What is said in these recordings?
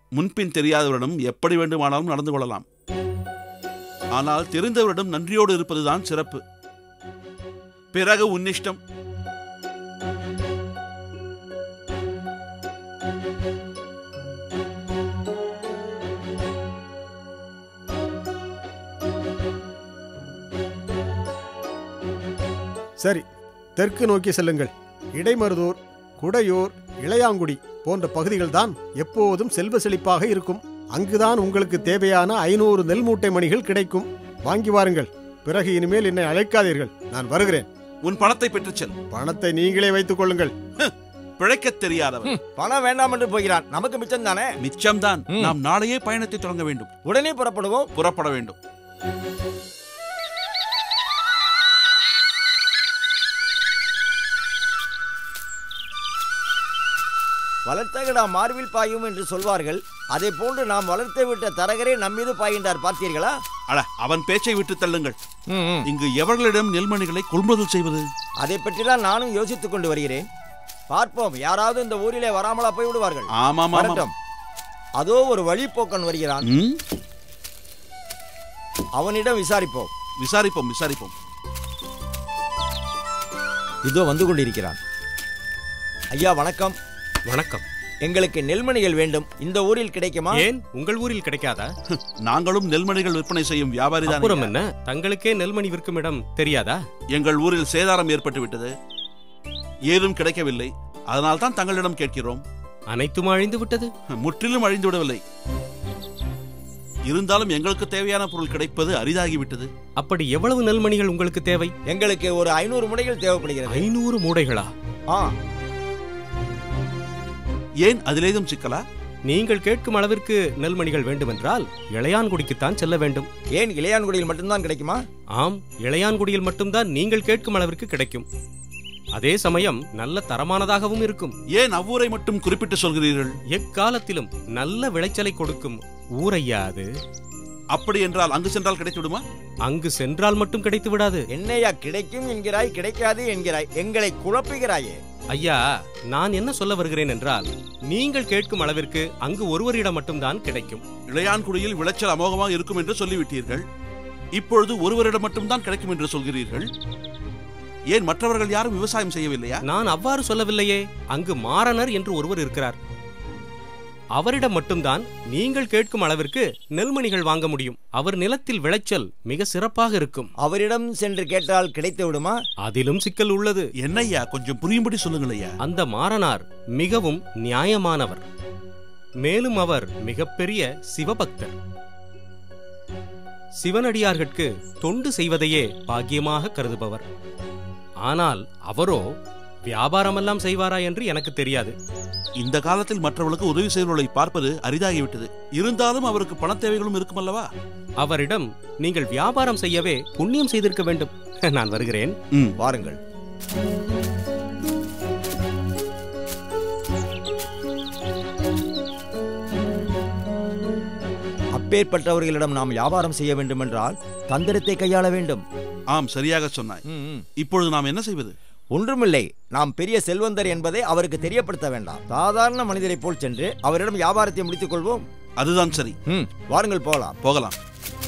முன்பின் தெரியாதவரிடம் எப்படி வேண்டுமானாலும் நடந்து கொள்ளலாம் ஆனால் தெரிந்தவரிடம் நன்றியோடு இருப்பதுதான் சிறப்பு பிறகு உன்னிஷ்டம் சரி தெற்கு நோக்கி செல்லுங்கள் இடைமருதூர் குடையூர் இளையாங்குடி போன்ற பகுதிகள்தான் எப்போதும் செல்வ செழிப்பாக இருக்கும் அங்குதான் உங்களுக்கு தேவையான ஐநூறு நெல் மூட்டை மணிகள் கிடைக்கும் வாங்கி வாருங்கள் பிறகு இனிமேல் என்னை அழைக்காதீர்கள் நான் வருகிறேன் உன் பணத்தை பெற்றுச் செல் பணத்தை நீங்களே வைத்துக் கொள்ளுங்கள் பிழைக்கத் தெரியாதவன் பணம் வேண்டாம் என்று போகிறான் நமக்கு மிச்சம் தானே மிச்சம்தான் ம். நாம் நாளையே பயணத்தை தொடங்க வேண்டும் உடனே புறப்படுவோம் புறப்பட வேண்டும் வளர்த்தகடா மார்பில் பாயும் என்று சொல்வார்கள் அதே போன்று நாம் வளர்த்து விட்ட தரகரே நம்மீது பாய்கின்றார் பார்த்தீர்களா அட அவன் பேச்சை விட்டு தள்ளுங்கள் இங்கு எவர்களிடம் நெல்மணிகளை கொள்முதல் செய்வது அதை பற்றி தான் நானும் யோசித்துக் கொண்டு வருகிறேன் பார்ப்போம் யாராவது இந்த ஊரிலே வராமலா போய் விடுவார்கள் ஆமாம் ஆமாம் வரட்டும் அதோ ஒரு வழிப்போக்கன் வருகிறான் ம்? அவனிடம் விசாரிப்போம் விசாரிப்போம் விசாரிப்போம் இதோ வந்து கொண்டிருக்கிறான் ஐயா வணக்கம் வணக்கம் எங்களுக்கு நெல்மணிகள் வேண்டும் இந்த ஊரில் கிடைக்குமா ஏன் உங்கள் ஊரில் கிடைக்காதா நாங்களும் நெல்மணிகள் விற்பனை செய்யும் வியாபாரி அப்புறம் என்ன தங்களுக்கே நெல்மணி விற்கும் இடம் தெரியாதா எங்கள் ஊரில் சேதாரம் ஏற்பட்டு விட்டது ஏதும் கிடைக்கவில்லை அதனால் தான் தங்களிடம் கேட்கிறோம் அனைத்தும் அழிந்து விட்டது முற்றிலும் அழிந்து விடவில்லை இருந்தாலும் எங்களுக்கு தேவையான பொருள் கிடைப்பது அரிதாகிவிட்டது அப்படி எவ்வளவு நெல்மணிகள் உங்களுக்கு தேவை எங்களுக்கு ஒரு ஐநூறு முனைகள் தேவைப்படுகிறது ஐநூறு மூடைகளா ஆ ஏன் அதிலேதும் சிக்கலா நீங்கள் கேட்கும் அளவிற்கு நெல்மணிகள் வேண்டுமென்றால் இளையான்குடிக்குத்தான் செல்ல வேண்டும் ஏன் இளையான்குடியில் மட்டும்தான் கிடைக்குமா ஆம் இளையான்குடியில் மட்டும்தான் நீங்கள் கேட்கும் அளவிற்கு கிடைக்கும் அதே சமயம் நல்ல தரமானதாகவும் இருக்கும் ஏன் அவ்வூரை மட்டும் குறிப்பிட்டு சொல்கிறீர்கள் எக்காலத்திலும் நல்ல விளைச்சலை கொடுக்கும் ஊரையா அது அப்படி என்றால் அங்கு சென்றால் கிடைத்து விடுமா அங்கு சென்றால் மட்டும் கிடைத்து விடாது என்னையா கிடைக்கும் என்கிறாய் கிடைக்காது என்கிறாய் எங்களை குழப்புகிறாயே ஐயா நான் என்ன சொல்ல வருகிறேன் என்றால் நீங்கள் கேட்கும் அளவிற்கு அங்கு ஒருவரிடம் மட்டும்தான் கிடைக்கும் இளையான்குடியில் விளைச்சல் அமோகமாக இருக்கும் என்று சொல்லிவிட்டீர்கள் இப்பொழுது ஒருவரிடம் மட்டும்தான் கிடைக்கும் என்று சொல்கிறீர்கள் ஏன் மற்றவர்கள் யாரும் விவசாயம் செய்யவில்லையா நான் அவ்வாறு சொல்லவில்லையே அங்கு மாறனர் என்று ஒருவர் இருக்கிறார் அவரிடம் மட்டும்தான் நீங்கள் கேட்கும் அளவிற்கு நெல்மணிகள் வாங்க முடியும் அவர் நிலத்தில் விளைச்சல் மிக சிறப்பாக இருக்கும் அவரிடம் சென்று கேட்டால் கிடைத்து விடுமா அதிலும் சிக்கல் உள்ளது என்னய்யா கொஞ்சம் புரியும்படி சொல்லுங்களையா அந்த மாறனார் மிகவும் நியாயமானவர் மேலும் அவர் மிகப்பெரிய சிவபக்தர் சிவனடியார்கட்கு தொண்டு செய்வதையே பாக்கியமாக கருதுபவர் ஆனால் அவரோ வியாபாரமெல்லாம் செய்வாரா என்று எனக்கு தெரியாது இந்த காலத்தில் மற்றவர்களுக்கு உதவி செய்வர்களை பார்ப்பது அரிதாகிவிட்டது இருந்தாலும் அவருக்கு பணத் தேவைகளும் இருக்கும் அல்லவா அவரிடம் நீங்கள் வியாபாரம் செய்யவே புண்ணியம் செய்திருக்க வேண்டும் நான் வருகிறேன் ம் வாருங்கள் அப்பேற்பட்டவர்களிடம் நாம் வியாபாரம் செய்ய வேண்டுமென்றால் தந்திரத்தை கையாள வேண்டும் ஆம் சரியாக சொன்னாய் இப்பொழுது நாம் என்ன செய்வது ஒன்றுமில்லை நாம் பெரிய செல்வந்தர் என்பதை அவருக்கு தெரியப்படுத்த வேண்டாம் சாதாரண மனிதரைப் போல் சென்று அவரிடம் வியாபாரத்தை முடித்துக் கொள்வோம் அதுதான் சரி ம், வாருங்கள் போகலாம் போகலாம்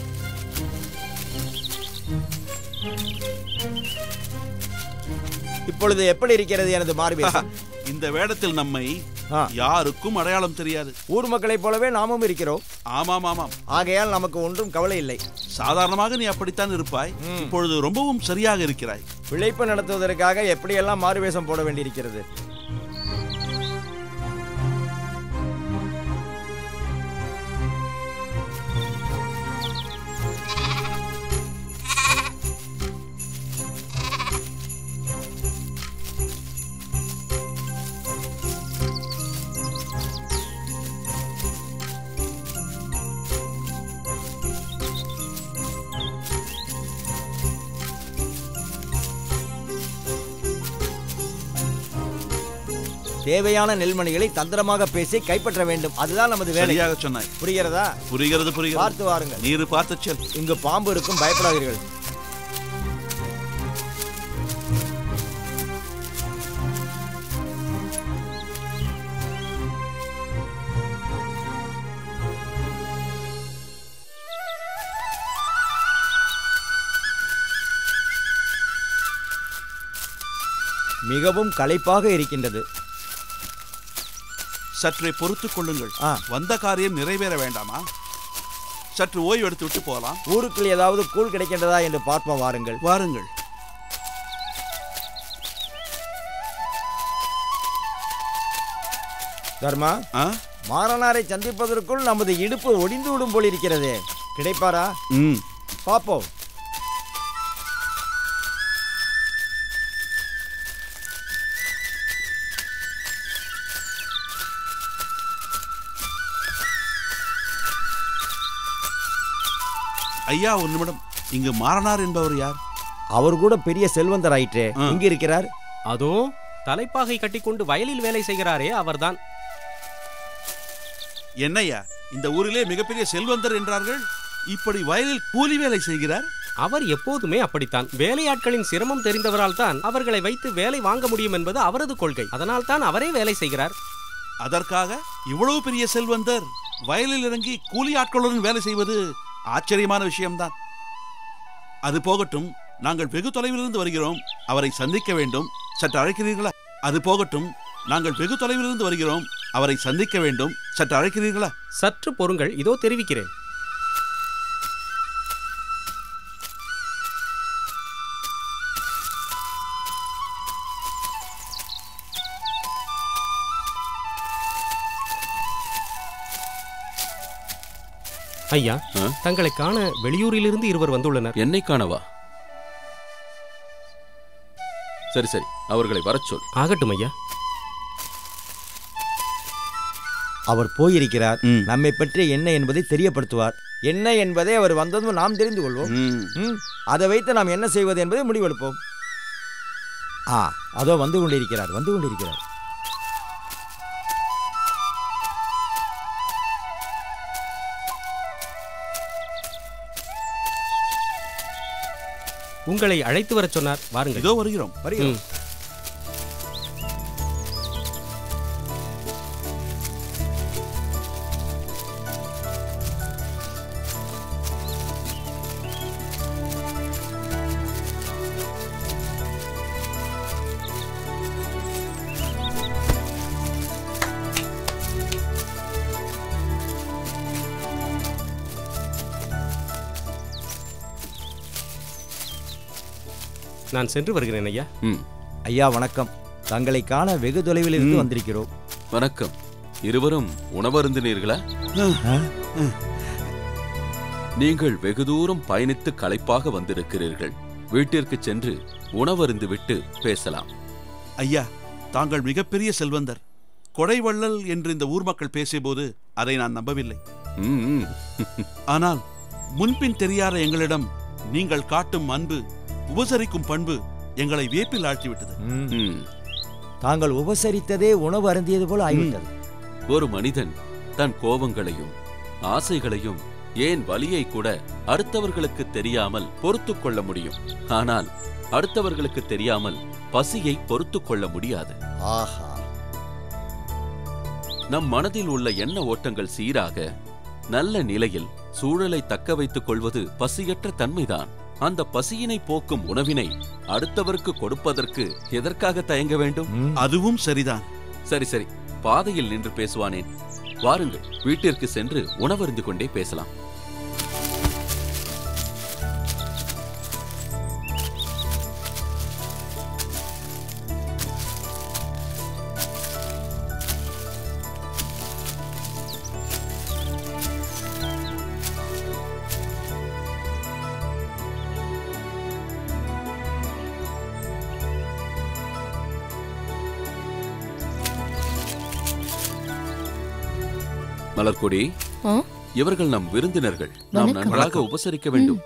இப்பொழுது எப்படி இருக்கிறது எனது மார்பேசம் இந்த வேடத்தில் நம்மை ஆ. யாருக்கும் அடையாளம் தெரியாது ஊர் மக்களைப் போலவே நாமும் இருக்கிறோம் ஆமாம் ஆமாம் ஆகையால் நமக்கு ஒன்றும் கவலை இல்லை சாதாரணமாக நீ அப்படித்தான் இருப்பாய் இப்பொழுது ரொம்பவும் சரியாக இருக்கிறாய் பிழைப்பு நடத்துவதற்காக எப்படியெல்லாம் மாறுவேஷம் போட வேண்டியிருக்கிறது தேவையான நெல்மணிகளை தந்திரமாக பேசி கைப்பற்ற வேண்டும் அதுதான் நமது வேலை சரியாக சொன்னாய் புரிகிறதா புரிகிறது புரிகிறது பார்த்து வாருங்கள் நீரு பார்த்து செல் இங்கு பாம்பு இருக்கும் பயப்படாதீர்கள் மிகவும் களைப்பாக இருக்கின்றது சற்றே பொறுத்துக் கொள்ளுங்கள் ஆ. வந்த காரியம் நிறைவேற வேண்டாமா சற்று ஓய்வு எடுத்து விட்டு போகலாம் ஊருக்குள் ஏதாவது கூழ் கிடைக்கின்றதா என்று பார்ப்போம் வாருங்கள் வாருங்கள் தர்மா ஆ மாறனாரை சந்திப்பதற்குள் நமது இடுப்பு ஒடிந்து விடும் போல் இருக்கிறதே கிடைப்பாரா ம் பார்ப்போம் ஐயா ஒரு நிமிடம் இங்கு மாறனார் என்பவர் யார் அவர் கூட பெரிய செல்வந்தர் ஆயிற்றே ஆ. இங்க இருக்கிறார் அதோ தலைப்பாகை கட்டிக்கொண்டு வயலில் வேலை செய்கிறாரே அவர்தான் என்னய்யா இந்த ஊரிலே மிகப்பெரிய செல்வந்தர் என்றார்கள் இப்படி வயலில் கூலி வேலை செய்கிறார் அவர் எப்போதுமே அப்படித்தான் வேலையாட்களின் சிரமம் தெரிந்தவரால் தான் அவர்களை வைத்து வேலை வாங்க முடியும் என்பது அவரது கொள்கை அதனால் தான் அவரே வேலை செய்கிறார் அதற்காக இவ்வளவு பெரிய செல்வந்தர் வயலில் இறங்கி கூலி ஆட்களுடன் வேலை செய்வது ஆச்சரியமான விஷயம்தான் அது போகட்டும் நாங்கள் வெகு தொலைவிலிருந்து வருகிறோம் அவரை சந்திக்க வேண்டும் சற்று அழைக்கிறீர்களா அது போகட்டும் நாங்கள் வெகு தொலைவிலிருந்து வருகிறோம் அவரை சந்திக்க வேண்டும் சற்று அழைக்கிறீர்களா சற்று பொறுங்கள் இதோ தெரிவிக்கிறேன் ஐயா ஆ? தங்களை காண வெளியூரிலிருந்து இருவர் வந்துள்ளனர் என்னை காணவா சரி சரி அவர்களை வரச் சொல் ஆகட்டும் ஐயா அவர் போயிருக்கிறார் ம். நம்மை பற்றி என்ன என்பதை தெரியப்படுத்துவார் என்ன என்பதை அவர் வந்ததும் நாம் தெரிந்து கொள்வோம் ம். ம், அதை வைத்து நாம் என்ன செய்வது என்பதை முடிவெடுப்போம் ஆ அதோ வந்து கொண்டிருக்கிறார் வந்து கொண்டிருக்கிறார் உங்களை அழைத்து வரச் சொன்னார் வாருங்கள் இதோ வருகிறோம் வருகிறோம் ம். நான் சென்று வருகிறேன் ஐயா ம் ஐயா வணக்கம் தங்களை காண வெகு தொலைவில் இருந்து ம். வந்திருக்கிறோம் வணக்கம் இருவரும் உணவருந்தினீர்களா நீங்கள் வெகு தூரம் பயணித்து களைப்பாக வந்திருக்கிறீர்கள் வீட்டிற்கு சென்று உணவருந்து விட்டு பேசலாம் ஐயா தாங்கள் மிகப்பெரிய செல்வந்தர் கொடைவள்ளல் என்று இந்த ஊர் மக்கள் பேசியபோது அதை நான் நம்பவில்லை ம், ம். ஆனால் முன்பின் தெரியாத எங்களிடம் நீங்கள் காட்டும் அன்பு உபசரிக்கும் பண்பு எங்களை வியப்பில் ஆழ்த்திவிட்டது ம். ம். தாங்கள் உபசரித்ததே உணவு அருந்தியது போல ஆகிவிட்டது ஒரு மனிதன் தன் கோபங்களையும் ஆசைகளையும் ஏன் வலியை கூட அடுத்தவர்களுக்கு தெரியாமல் பொறுத்துக் கொள்ள முடியும் ஆனால் அடுத்தவர்களுக்கு தெரியாமல் பசியை பொறுத்துக் கொள்ள முடியாது ஆஹா நம் மனதில் உள்ள எண்ண ஓட்டங்கள் சீராக நல்ல நிலையில் சூழலை தக்க வைத்துக் கொள்வது பசியற்ற தன்மைதான் அந்த பசியினை போக்கும் உணவினை அடுத்தவருக்கு கொடுப்பதற்கு எதற்காக தயங்க வேண்டும் ம். அதுவும் சரிதான் சரி சரி பாதையில் நின்று பேசுவானேன் வாருங்கள் வீட்டிற்கு சென்று உணவருந்து கொண்டே பேசலாம் மலர்கொடி ஆ? இவர்கள் நம் விருந்தினர்கள் நாம் வணக்கம். நன்றாக உபசரிக்க வேண்டும்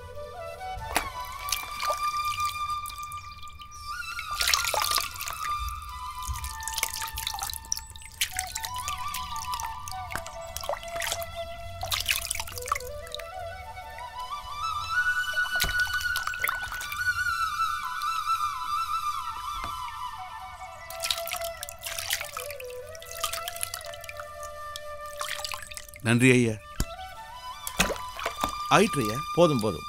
நன்றி ஐயா ஆயிற்று ஐயா போதும் போதும்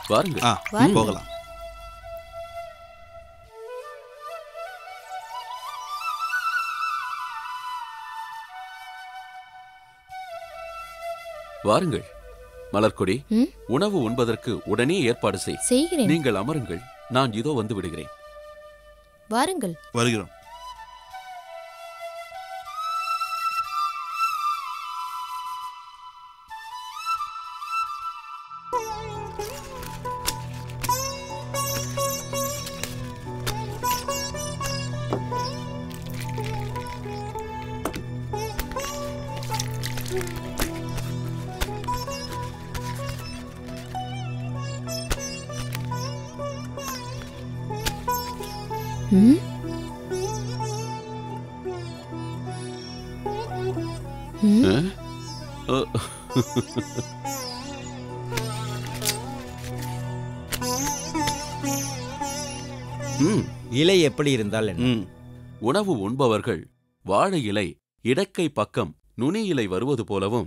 வாருங்கள் ஆ வாருங்கள். போகலாம் வாருங்கள் மலர்கொடி ம்? உணவு உண்பதற்கு உடனே ஏற்பாடு செய் செய்கிறேன் நீங்கள் அமருங்கள் நான் இதோ வந்து விடுகிறேன் வாருங்கள் வருகிறோம் ம்? ம்? அ, ம், இலை எப்படி இருந்தால் என்ன ம் உணவு உண்பவர்கள் வாழை இலை இடக்கை பக்கம் நுனி இலை வருவது போலவும்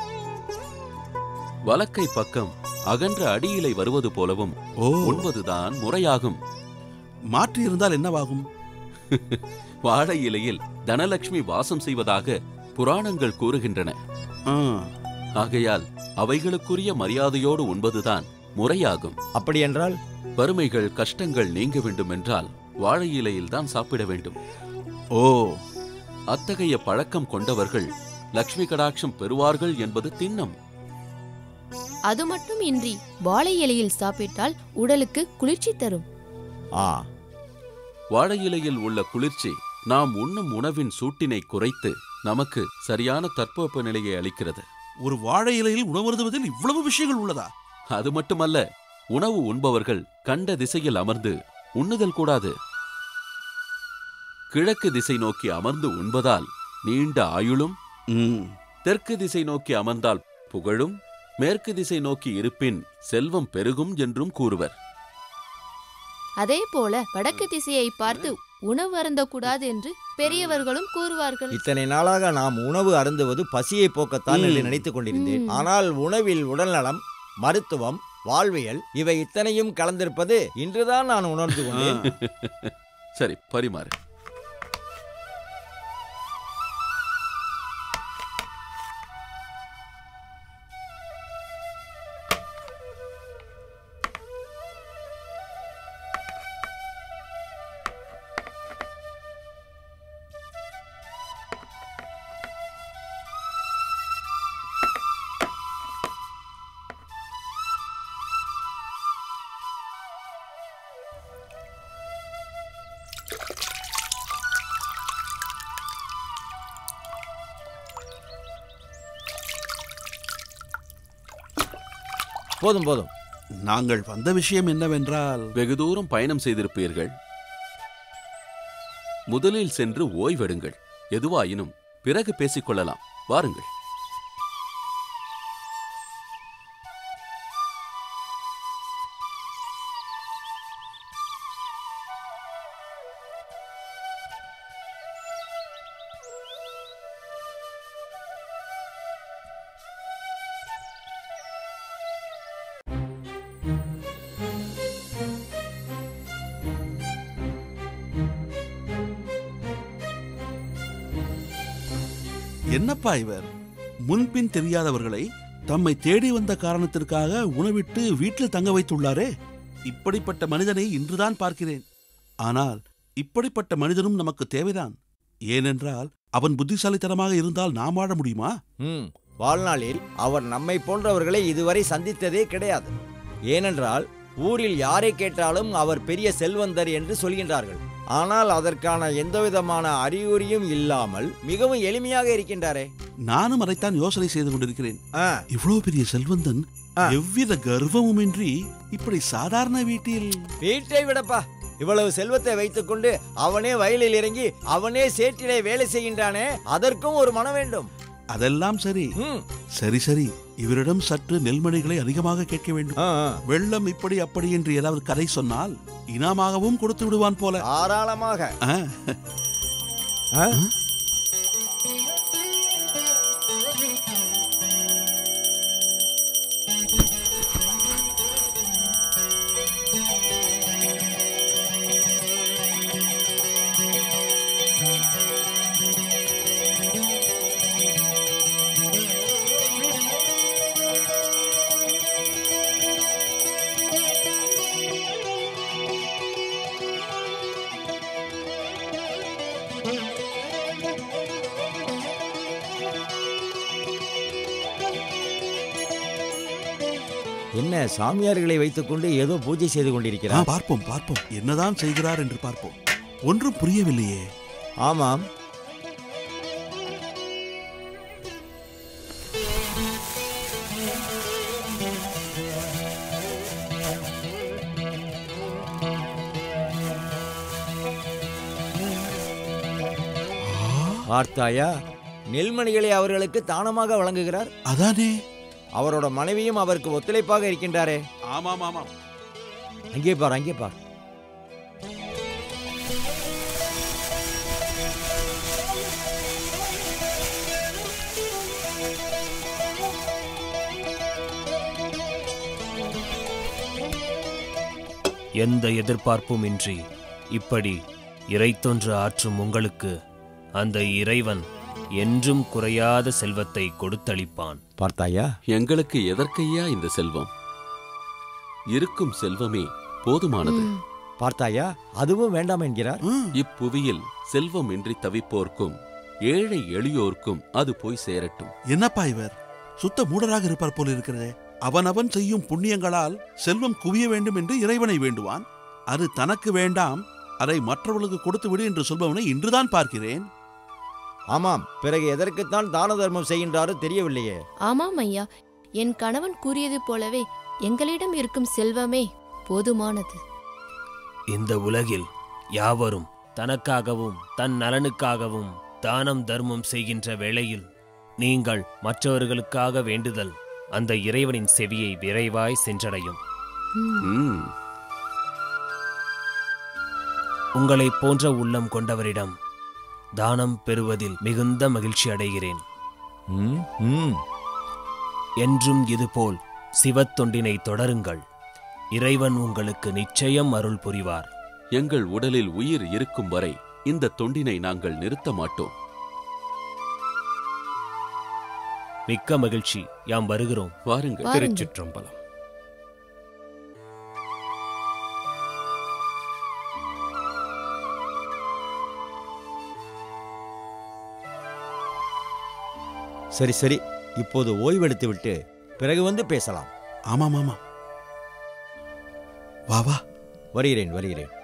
வலக்கை பக்கம் அகன்ற அடி இலை வருவது போலவும் ஓ உண்பதுதான் முறையாகும் மாற்றி இருந்தால் என்னவாகும் வாழை இலையில் தனலட்சுமி வாசம் செய்வதாக புராணங்கள் கூறுகின்றன ஆ, ஆகையால் அவைகளுக்குரிய மரியாதையோடு உண்பதுதான் முறையாகும் அப்படியென்றால் வறுமைகள் கஷ்டங்கள் நீங்க வேண்டும் என்றால் வாழை இலையில்தான் சாப்பிட வேண்டும் ஓ அத்தகைய பழக்கம் கொண்டவர்கள் லக்ஷ்மி கடாட்சம் பெறுவார்கள் என்பது திண்ணம் அது மட்டும் இன்றி வாழை இலையில் சாப்பிட்டால் உடலுக்கு குளிர்ச்சி தரும் ஆ வாழை இலையில் உள்ள குளிர்ச்சி நாம் உண்ணும் உணவின் சூட்டினை குறைத்து நமக்கு சரியான தட்பவெப்ப நிலையை அளிக்கிறது ஒரு வாழை இலையில் உணவருந்துவதில் இவ்வளவு விஷயங்கள் உள்ளதா அது மட்டுமல்ல உணவு உண்பவர்கள் கண்ட திசையில் அமர்ந்து உண்ணுதல் கூடாது கிழக்கு திசை நோக்கி அமர்ந்து உண்பதால் நீண்ட ஆயுளும் ம் தெற்கு திசை நோக்கி அமர்ந்தால் புகழும் மேற்கு திசை நோக்கி இருப்பின் செல்வம் பெருகும் என்றும் கூறுவர் அதே போல வடக்கு திசையை பார்த்து உணவு அருந்தக்கூடாது என்று பெரியவர்களும் கூறுவார்கள் இத்தனை நாளாக நாம் உணவு அருந்துவது பசியை போக்கத்தான் என்று ம். நினைத்துக் கொண்டிருந்தேன் ம். ஆனால் உணவில் உடல்நலம் மருத்துவம் வாழ்வியல் இவை இத்தனையும் கலந்திருப்பது இன்றுதான் நான் உணர்ந்து கொண்டேன் சரி பரிமாறு போதும் போதும் நாங்கள் வந்த விஷயம் என்னவென்றால் வெகு தூரம் பயணம் செய்திருப்பீர்கள் முதலில் சென்று ஓய்வெடுங்கள் எதுவாயினும் பிறகு பேசிக்கொள்ளலாம் வாருங்கள் என்னப்பா இவர் முன்பின் தெரியாதவர்களை தம்மை தேடி வந்த காரணத்திற்காக உணவிட்டு வீட்டில் தங்க வைத்துள்ளாரே இப்படிப்பட்ட மனிதனை இன்றுதான் பார்க்கிறேன் ஆனால் இப்படிப்பட்ட மனிதனும் நமக்கு தேவைதான் ஏனென்றால் அவன் புத்திசாலித்தனமாக இருந்தால் நாம் வாழ முடியுமா ம் வாழ்நாளில் அவர் நம்மை போன்றவர்களை இதுவரை சந்தித்ததே கிடையாது ஏனென்றால் ஊரில் யாரை கேட்டாலும் அவர் பெரிய செல்வந்தர் என்று சொல்கின்றார்கள் ஆனால் அதற்கான எந்தவிதமான அறிகுறியும் இல்லாமல் மிகவும் எளிமையாக இருக்கின்றாரே நானும் அதைத்தான் யோசனை செய்து கொண்டிருக்கிறேன் ஆ, இவ்வளவு பெரிய செல்வந்தன் ஆ. எவ்வித கர்வமுமின்றி இப்படி சாதாரண வீட்டில் வீட்டை விடப்பா இவ்வளவு செல்வத்தை வைத்துக்கொண்டு அவனே வயலில் இறங்கி அவனே சேற்றிலே வேலை செய்கின்றானே அதற்கும் ஒரு மனம் வேண்டும் அதெல்லாம் சரி ம், சரி சரி இவரிடம் சற்று நெல்மணிகளை அதிகமாக கேட்க வேண்டும் ஆ, ஆ. வெள்ளம் இப்படி அப்படி என்று ஏதாவது கதை சொன்னால் இனாமாகவும் கொடுத்து விடுவான் போல தாராளமாக ஆ, ஆ? என்ன சாமியார்களை வைத்துக்கொண்டு ஏதோ பூஜை செய்து ஆ, கொண்டிருக்கிறார் பார்ப்போம் பார்ப்போம் என்னதான் செய்கிறார் என்று பார்ப்போம் ஒன்றும் புரியவில்லையே ஆமாம் பார்த்தாயா நெல்மணிகளை அவர்களுக்கு தானமாக வழங்குகிறார் அதானே அவரோட மனைவியும் அவருக்கு ஒத்துழைப்பாக இருக்கின்றாரே ஆமாம் ஆமாம் அங்கே பார் அங்கே பார் எந்த எதிர்பார்ப்பும் இன்றி இப்படி இறைத்தொன்று ஆற்றும் உங்களுக்கு அந்த இறைவன் என்றும் குறையாத செல்வத்தை கொடுத்தளிப்பான் பார்த்தாயா எங்களுக்கு எதற்கையா இந்த செல்வம் இருக்கும் செல்வமே போதுமானது ம், பார்த்தாயா அதுவும் வேண்டாம் என்கிறார் ம், இப்புவியில் செல்வம் இன்றி தவிப்போர்க்கும் ஏழை எளியோர்க்கும் அது போய் சேரட்டும் என்னப்பா இவர் சுத்த மூடராக இருப்பார் போல இருக்கிறதே அவனவன் செய்யும் புண்ணியங்களால் செல்வம் குவிய வேண்டும் என்று இறைவனை வேண்டுவான் அது தனக்கு வேண்டாம் அதை மற்றவர்களுக்கு கொடுத்து விடு என்று சொல்பவனை இன்றுதான் பார்க்கிறேன் ஆமாம் பிறகு எதற்குத்தான் தான தர்மம் செய்கின்றாரோ தெரியவில்லையே ஆமாம் ஐயா என் கணவன் கூறியது போலவே எங்களிடம் இருக்கும் செல்வமே போதுமானது இந்த உலகில் யாவரும் தனக்காகவும் தன் நலனுக்காகவும் தானம் தர்மம் செய்கின்ற வேளையில் நீங்கள் மற்றவர்களுக்காக வேண்டுதல் அந்த இறைவனின் செவியை விரைவாய் சென்றடையும் ம், ம் உங்களைப் போன்ற உள்ளம் கொண்டவரிடம் தானம் பெறுவதில் மிகுந்த மகிழ்ச்சி அடைகிறேன் ம், ம். என்றும் இதுபோல் சிவத்தொண்டினை தொடருங்கள் இறைவன் உங்களுக்கு நிச்சயம் அருள் புரிவார் எங்கள் உடலில் உயிர் இருக்கும் வரை இந்த தொண்டினை நாங்கள் நிறுத்த மாட்டோம் மிக்க மகிழ்ச்சி யாம் வருகிறோம் வாருங்கள் வாருங்கள். திருச்சிற்றம்பலம் சரி சரி இப்போது ஓய்வெடுத்து விட்டு பிறகு வந்து பேசலாம் ஆமாம் ஆமாம் வா வா வருகிறேன் வருகிறேன்